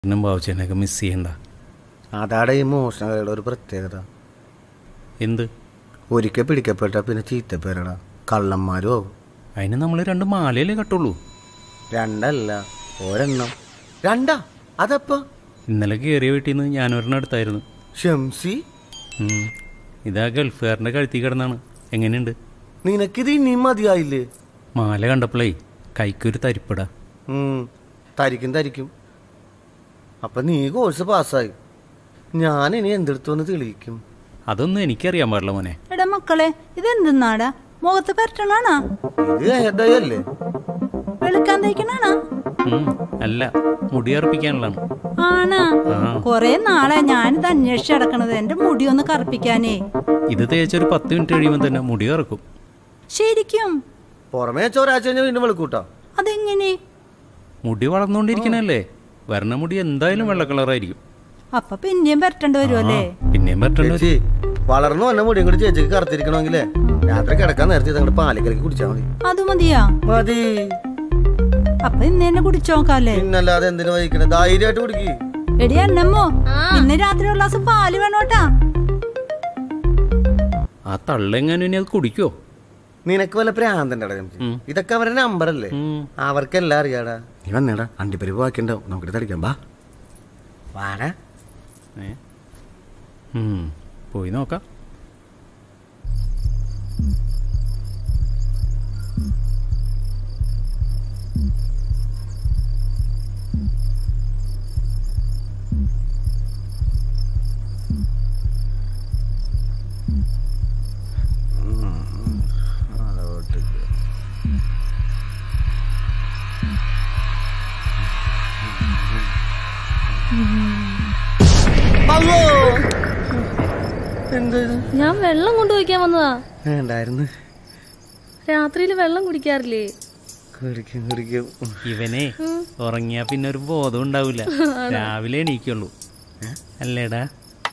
എന്നും ബാബുച്ചേനൊക്കെ മിസ് ചെയ്യണ്ട അതാണ് ഈ മോഷണകളുടെ ഒരു പ്രത്യേകത എന്ത് ഒരിക്കൽ പിടിക്കപ്പെട്ട പിന്നെ ചീത്തപ്പേരടാ കള്ളന്മാരും ആവും അതിന് നമ്മൾ രണ്ട് മാലയല്ലേ കട്ടുള്ളൂ രണ്ടല്ല ഒരെണ്ണം രണ്ടാ അതപ്പോ ഇന്നലെ കയറിയ വീട്ടിൽ നിന്ന് ഞാനൊരെണ്ണം എടുത്തായിരുന്നു ഷംസി ഉം. ഇതാ ഗൾഫുകാരൻ്റെ കഴുത്തി കിടന്നാണ് എങ്ങനെയുണ്ട് നിനക്കിത് ഇനിയും മതിയായില്ലേ മാല കണ്ടപ്പോഴേ കൈക്കൊരു തരിപ്പടാ ഉം, തരിക്കും തരിക്കും അപ്പൊ നീ കോഴ്സ് പാസ്സായി ഞാൻ ഇനി എന്തെടുത്തോന്ന് തെളിയിക്കും അതൊന്നും എനിക്കറിയാൻ പാടില്ല മോനെ എടാ മക്കളെ ഇതെന്തെന്നാടാ മുഖത്ത് പരട്ടണാണാ ഇത് ഹേദയല്ലേ വെളുക്കാൻ തയ്ക്കണാണാ ഉം. അല്ല മുടി അർപ്പിക്കാനുള്ളതാണ് ആണാ ആ. കൊറേ നാളെ ഞാനിത് അന്വേഷിച്ച് നടക്കണത് എന്റെ മുടി ഒന്ന് കറുപ്പിക്കാനേ ഇത് തേച്ചൊരു പത്ത് മിനിറ്റ് കഴിയുമ്പോൾ തന്നെ മുടി കറക്കും ശരിക്കും പുറമേ വെച്ച ഒരാഴ്ച കഴിഞ്ഞാൽ വീണ്ടും വെളുക്കൂട്ടാ അതെങ്ങനെ മുടി വളർന്നുകൊണ്ടിരിക്കണല്ലേ വരണ മുടി എന്തായാലും വെള്ള കളറായിരിക്കും അപ്പൊ പിന്നെയും പരട്ടേണ്ടി വരുമല്ലേ പിന്നെയും പറ്റണ്ട ചേച്ചി വളർന്നു വന്ന മുടിയും കൂടി ചേച്ചിക്ക് കറുത്തിരിക്കണമെങ്കിലേ രാത്രി കിടക്കാൻ നേരത്തെ അങ്ങോട്ട് പാലിക്കലക്ക് കുടിച്ചാൽ മതി അത് മതിയാ മതി അപ്പൊ ഇന്ന് തന്നെ കുടിച്ചു നോക്കാല്ലേ പിന്നല്ലാതെ എന്തിനു വഹിക്കണേ ധൈര്യമായിട്ട് കുടിക്ക് എടി അന്നമ്മോ ഇന്ന് രാത്രി ഒരു ഗ്ലാസ് പാല് വേണോട്ടാ ആ തള്ളെങ്ങാനും ഇനി അത് കുടിക്കോ നിനക്ക് വല്ല പ്രാന്തണ്ടടാ ജംസി ഉം. ഇതൊക്കെ അവരുടെ നമ്പറല്ലേ ഉം. അവർക്കെല്ലാം അറിയാടാ നീ വന്നേടാ അണ്ടിപ്പരിപ്പ് ബാക്കിണ്ടാവും നമുക്കിട്ട് തടിക്കാം ബാ വാടാ ഏ? ഉം. പോയി നോക്കാം എന്ത് ഞാൻ വെള്ളം കൊണ്ടുപോയിക്കാൻ വന്നതാ വേണ്ടായിരുന്നു രാത്രിയിൽ വെള്ളം കുടിക്കാറില്ലേ കുടിക്കും കുടിക്കും ഇവനെ ഉറങ്ങിയാ പിന്നെ ഒരു ബോധം ഉണ്ടാവില്ല രാവിലെ എണീക്കുള്ളൂ അല്ലേടാ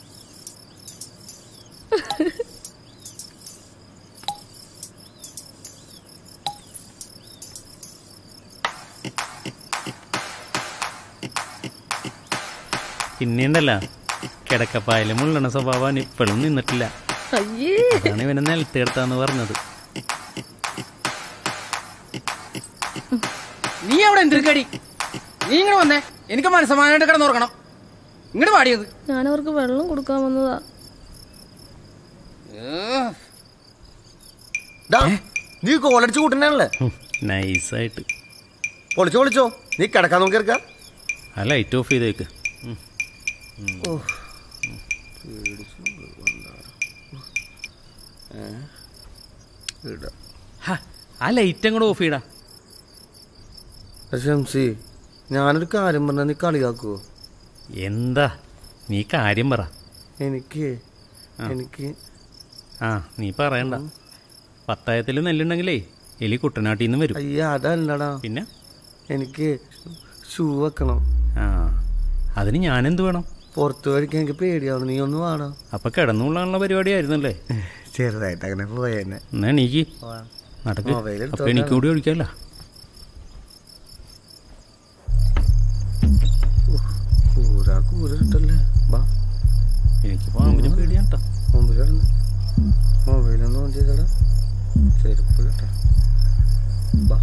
പിന്നെയുണ്ടല്ല കിടക്കപ്പായാലും മുള്ളണ സ്വഭാവം ഇപ്പോഴും നിന്നിട്ടില്ല അയ്യേ അതാണ് ഇവനെ നിലത്തെടുത്താന്ന് പറഞ്ഞത് നീ അവിടെ എന്തിരിക്കടി നീ ഇങ്ങോട്ട് വന്നേ എനിക്ക് മനസ്സമാനായിട്ട് കിടന്നുറങ്ങണം ഇങ്ങോട്ട് പാടിയത് ഞാൻ അവർക്ക് വെള്ളം കൊടുക്കാൻ വന്നതാ ഡാ, നീ കോളടിച്ച് കൂട്ടുന്നല്ലേ നൈസായിട്ട് പൊളിച്ചോ പൊളിച്ചോ നീ കിടക്കാൻ നോക്കി ഇറക്കാം ആ ലൈറ്റ് ഓഫ് ചെയ്തേക്ക് ഉം. ഹ, ആ ലൈറ്റ് അങ്ങോട്ട് ഓഫ് ചെയ്യടാ ഷംസി ഞാനൊരു കാര്യം പറഞ്ഞാൽ നീ കളിയാക്കുവോ എന്താ നീ കാര്യം പറ എനിക്ക് എനിക്ക് ആ നീ പറയണ്ട പത്തായത്തിൽ നെല്ലുണ്ടെങ്കിലേ എലി കുട്ടനാട്ടിൽ നിന്ന് വരും അയ്യ അതല്ലടാ പിന്നെ എനിക്ക് ഷൂ വെക്കണം ആ അതിന് ഞാനെന്ത് വേണം പുറത്ത് കഴിക്കാൻ എനിക്ക് പേടിയാണ് നീ ഒന്ന് വാടാ അപ്പൊ കിടന്നുകൊള്ളാനുള്ള പരിപാടിയായിരുന്നല്ലേ ചെറുതായിട്ട് അങ്ങനെ പോയെന്നെ എന്നാ എണീക്ക് നടക്ക് മൊബൈൽ എടുത്ത് അപ്പൊ എനിക്ക് കൂടി ഒഴിക്കാല്ല കൂരാ കൂര ഇട്ടല്ലേ ബാ എനിക്ക് പാമ്പിന് പേടിയാണ് ട്ടോ. മുമ്പിൽ കിടന്ന് മൊബൈലൊന്ന് ഓൺ ചെയ്തടാ ചെരുപ്പ് കേട്ടാ ബാ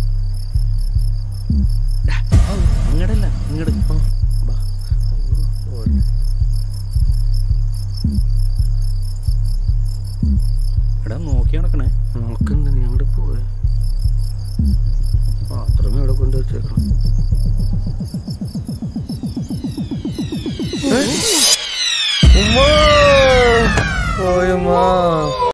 ഇങ്ങടല്ല ഇങ്ങട് ആ, ബാ ഓടി. എടാ നോക്കി നടക്കണേ നോക്കെന്താ നീ അങ്ങോട്ട് പോയെ പാത്രം ഇവിടെ കൊണ്ട് വെച്ചേക്കണം ഉമ്മ പോയമ്മാ